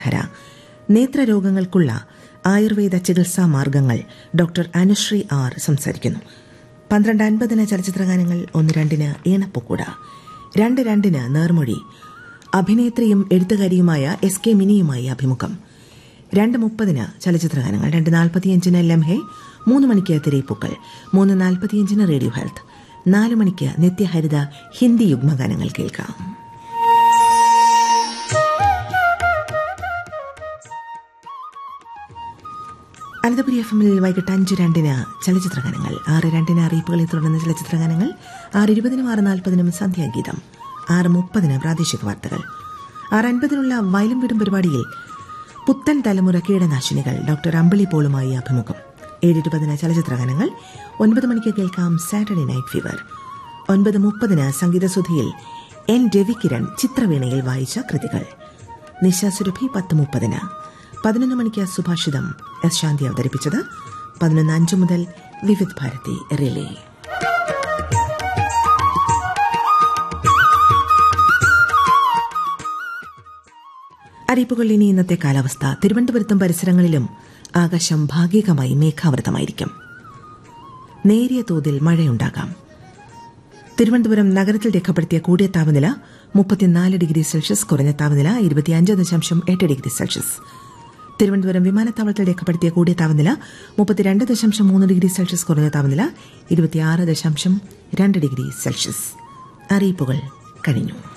ഹര നേത്രരോഗങ്ങൾക്കുള്ള ആയുർവേദ ചികിത്സാ മാർഗങ്ങൾ doctor Anusree R സംസാരിക്കുന്നു പന്ത്രണ്ട് അൻപതിന് ചലച്ചിത്രഗാനങ്ങൾ ഒന്ന് രണ്ടിന് ഈണപ്പൊക്കൂട രണ്ട് രണ്ടിന് നേർമൊഴി അഭിനേത്രിയും എഴുത്തുകാരിയുമായ എസ് കെ മിനിയുമായി അഭിമുഖം രണ്ട് മുപ്പതിന് ചലച്ചിത്രഗാനങ്ങൾ രണ്ട് നാൽപ്പത്തിയഞ്ചിന് ലംഹെ മൂന്ന് മണിക്ക് തിരയിപ്പൂക്കൾ മൂന്ന് നാൽപ്പത്തിയഞ്ചിന് റേഡിയോ ഹെൽത്ത് നാല് മണിക്ക് നിത്യഹരിത ഹിന്ദി യുഗ്മഗാനങ്ങൾ കേൾക്കാം അനന്തപുരി എഫ് എമ്മിൽ വൈകിട്ട് അഞ്ച് രണ്ടിന് ചലച്ചിത്രഗാനങ്ങൾ ആറ് രണ്ടിന് അറിയിപ്പുകളെ തുടർന്ന് ചലച്ചിത്രഗാനങ്ങൾ ആറ് ഇരുപതിനും ആറ് നാൽപ്പതിനും സന്ധ്യാഗീതം ആറ് മുപ്പതിന് പ്രാദേശിക വാർത്തകൾ ആറ് അൻപതിനുള്ള വയലും വീടും പരിപാടിയിൽ പുത്തൻ തലമുറ കീടനാശിനികൾ ഡോക്ടർ അമ്പിളി പോളുമായി അഭിമുഖം ഏഴ് ഇരുപതിന് ചലച്ചിത്രഗാനങ്ങൾ ഒൻപത് മണിക്ക് കേൾക്കാം സാറ്റർഡേ നൈറ്റ് ഫീവർ ഒൻപത് മുപ്പതിന് സംഗീതസുധിയിൽ എൻ രവികിരൺ ചിത്രവീണയിൽ വായിച്ച കൃതികൾ നിശാസുരഭി പത്ത് മുപ്പതിന് പതിനൊന്ന് മണിക്ക് സുഭാഷിതം എസ് ശാന്തി അവതരിപ്പിച്ചത് പതിനൊന്ന് അഞ്ച് മുതൽ വിവിധ് ഭാരതി റിലേ അറിയിപ്പുകൾ ഇനി ഇന്നത്തെ കാലാവസ്ഥ തിരുവനന്തപുരത്തും പരിസരങ്ങളിലും ആകാശം ഭാഗികമായി മേഘാവൃതമായിരിക്കും നേരിയ തോതിൽ മഴയുണ്ടാകാം തിരുവനന്തപുരം നഗരത്തിൽ രേഖപ്പെടുത്തിയ കൂടിയ താപനില മുപ്പത്തിനാല് ഡിഗ്രി സെൽഷ്യസ് കുറഞ്ഞ താപനില ഇരുപത്തിയഞ്ച് ദശാംശം എട്ട് ഡിഗ്രി സെൽഷ്യസ് തിരുവനന്തപുരം വിമാനത്താവളത്തിൽ രേഖപ്പെടുത്തിയ കൂടിയ താപനില മുപ്പത്തിരണ്ട് ദശാംശം മൂന്ന് ഡിഗ്രി സെൽഷ്യസ് കുറഞ്ഞ താപനില ഇരുപത്തിയാറ് ദശാംശം രണ്ട് ഡിഗ്രി സെൽഷ്യസ് അറിയിപ്പുകൾ കഴിഞ്ഞു